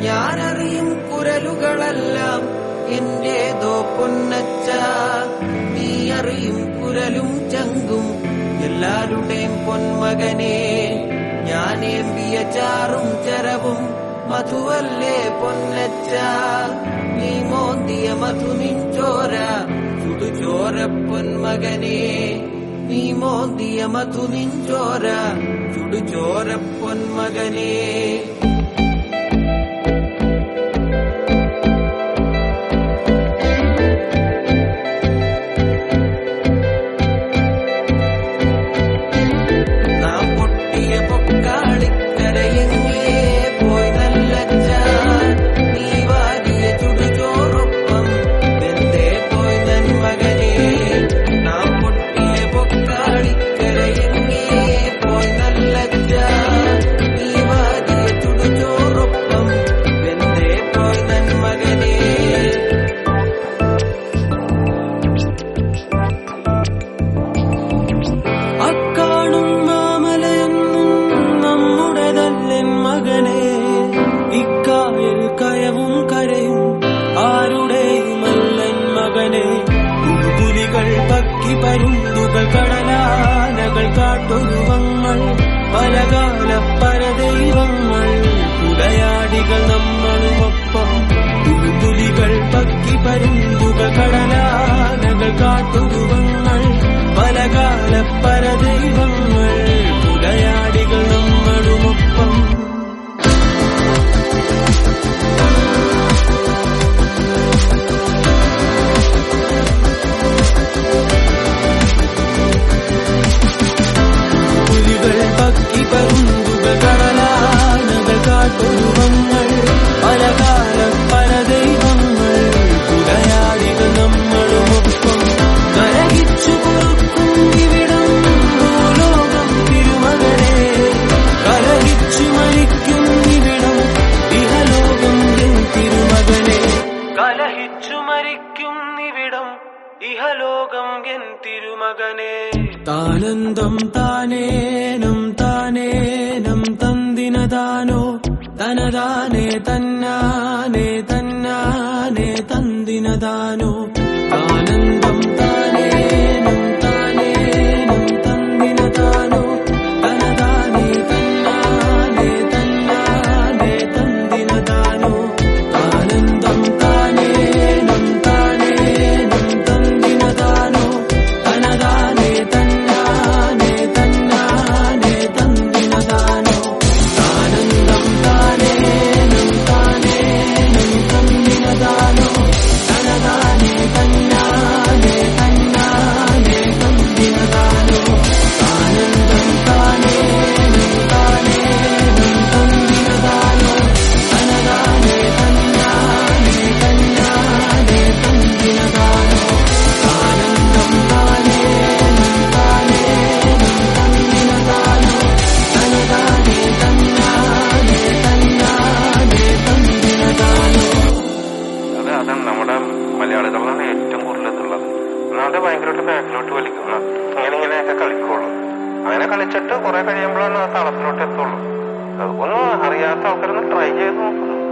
ഞാനറിയും കുരലുകളെല്ലാം എന്റേതോ പൊന്നച്ച നീ അറിയും കുരലും ചങ്കും എല്ലാരുടെയും പൊന്മകനെ ഞാനേമ്പിയ ചാറും ചരവും മധുവല്ലേ പൊന്നച്ച നീ മോന്തിയ മധു നിഞ്ചോര ചുടുചോര പൊന്മകനെ നീ മോന്തിയ മധു നിഞ്ചോര ചുടുചോര പൊന്മകനെ നാം പൊട്ടിയ പൊക്കാളിക്കരയെങ്ങേ പോയി നല്ലച്ച നീ വാരിയ ചുടുചോറൊപ്പം വെന്തേ പോയി നന്മകനെ നാം പൊട്ടിയ പൊക്കാളിക്കരയെങ്ങേ പോയി നല്ലച്ച നീ വാരിയ ചുടുചോറൊപ്പം വെന്തേ പോയി നന്മകനെ അക്കാണും മാമലയൊന്നും നമ്മുടെതല്ലൻ മകനെ ഇക്കായൽ കയവും കരയും ആരുടെയുമല്ലൻ മകനെ പുലികൾ പക്കി പരുന്തുകൾ കടലാനകൾ കാട്ടുരുവങ്ങൾ പലകാല പരദൈവങ്ങൾ ഉടയാടികൾ നമ്മളുമൊപ്പം പുലികൾ പക്കി പരുന്തുകൾ കടലാനകൾ കാട്ടുരുവങ്ങൾ പലകാല പരദൈവങ്ങൾ ഉടയാടികൾ നമ്മളുമൊപ്പം പുലികൾ പക്കി പരുന്തുകൾ കടലാനകൾ കാട്ടുരുവങ്ങൾ പലകാല പരദൈവങ്ങൾ ഉടയാടികൾ നമ്മളുമൊപ്പം കരകിച്ചു പൊറുക്കും ഇവിടം ഭൂലോകം തിരുമകനെ കലഹിച്ചു മരിക്കും ഇവിടം ഇഹലോകം എൻ തിരുമകനെ കലഹിച്ചു മരിക്കും ഇവിടം ഇഹലോകം എൻ തിരുമകനെ താനന്തം താനേനം താനേനം തന്തിനതാനോ തനതാനേ തന്നാനേ തന്നാനേ തന്തിനതാനോ ആനന്ദം താനേനം താനേനം തന്തിനതാനോ തനതാനേ തന്നാനേ തന്നാനേ തന്തിനതാനോ ആനന്ദം താനേനം താനേനം തന്തിനതാനോ തനതാനേ തന്നാനേ തന്നാനേ തന്തിനതാനോ ആനന്ദം താനേനം താനേനം തന്തിനതാനോ തനതാനേ തന്നാനേ തന്നാനേ തന്തിനതാനോ ആനന്ദം താനേനം താനേനം തന്തിനതാനോ തനതാനേ തന്നാനേ തന്നാനേ തന്തിനതാനോ ആനന്ദം താനേനം താനേനം തന്തിനതാനോ തനതാനേ തന്നാനേ തന്നാനേ തന്തിനതാനോ അത് അതാണ് നമ്മുടെ മലയാളികളാണ് ഏറ്റവും കൂടുതൽ ഇതുള്ളത് ഒന്നാമത് ഭയങ്കരമായിട്ട് ബാക്കിലോട്ട് വലിക്കുന്ന ഇങ്ങനെ ഇങ്ങനെയൊക്കെ കളിക്കുള്ളൂ അങ്ങനെ കളിച്ചിട്ട് കുറെ കഴിയുമ്പോഴാണ് ആ തളത്തിലോട്ട് എത്തുള്ളൂ അത് ഒന്ന് അറിയാത്ത ആൾക്കാരൊന്ന് ട്രൈ ചെയ്ത് നോക്കുന്നു